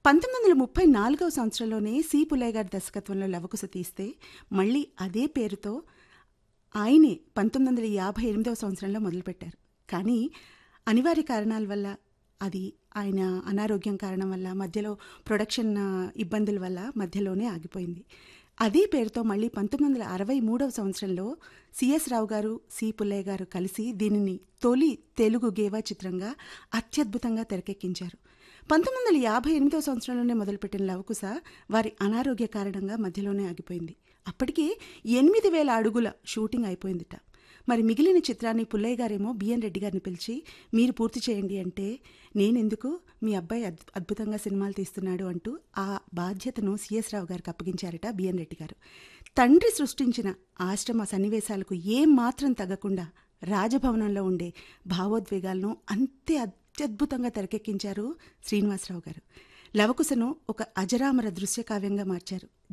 పంతొమ్మిది వందల ముప్పై నాలుగవ సంవత్సరంలోనే సి పుల్లయ్య గారి దర్శకత్వంలో లవకుశ తీస్తే మళ్ళీ అదే పేరుతో ఆయనే పంతొమ్మిది వందల యాభై ఎనిమిదవ సంవత్సరంలో మొదలుపెట్టారు కానీ అనివార్య కారణాల వల్ల అది ఆయన అనారోగ్యం కారణం వల్ల మధ్యలో ప్రొడక్షన్ ఆ, ఇబ్బందుల వల్ల మధ్యలోనే ఆగిపోయింది అదే పేరుతో మళ్ళీ పంతొమ్మిది వందల అరవై మూడవ సంవత్సరంలో సిఎస్ రావు గారు సి పుల్లయ్య గారు కలిసి దీనిని తొలి తెలుగు గేవా చిత్రంగా అత్యద్భుతంగా తెరకెక్కించారు పంతొమ్మిది వందల యాభై ఎనిమిదవ సంవత్సరంలోనే మొదలుపెట్టిన లవకుశ వారి అనారోగ్య కారణంగా మధ్యలోనే ఆగిపోయింది అప్పటికే ఎనిమిది వేల అడుగుల షూటింగ్ అయిపోయిందిట మరి మిగిలిన చిత్రాన్ని పుల్లయ్య గారేమో బిఎన్ రెడ్డి గారిని పిలిచి మీరు పూర్తి చేయండి అంటే నేనెందుకు మీ అబ్బాయి అద్ అద్భుతంగా సినిమాలు తీస్తున్నాడు అంటూ ఆ బాధ్యతను సిఎస్ రావు గారికి అప్పగించారట బిఎన్ రెడ్డి గారు తండ్రి సృష్టించిన ఆశ్రమ సన్నివేశాలకు ఏం మాత్రం తగ్గకుండా రాజభవనంలో ఉండే భావోద్వేగాలను అంతే అత్యద్భుతంగా తెరకెక్కించారు శ్రీనివాసరావు గారు లవకుశను ఒక అజరామర దృశ్య కావ్యంగా మార్చారు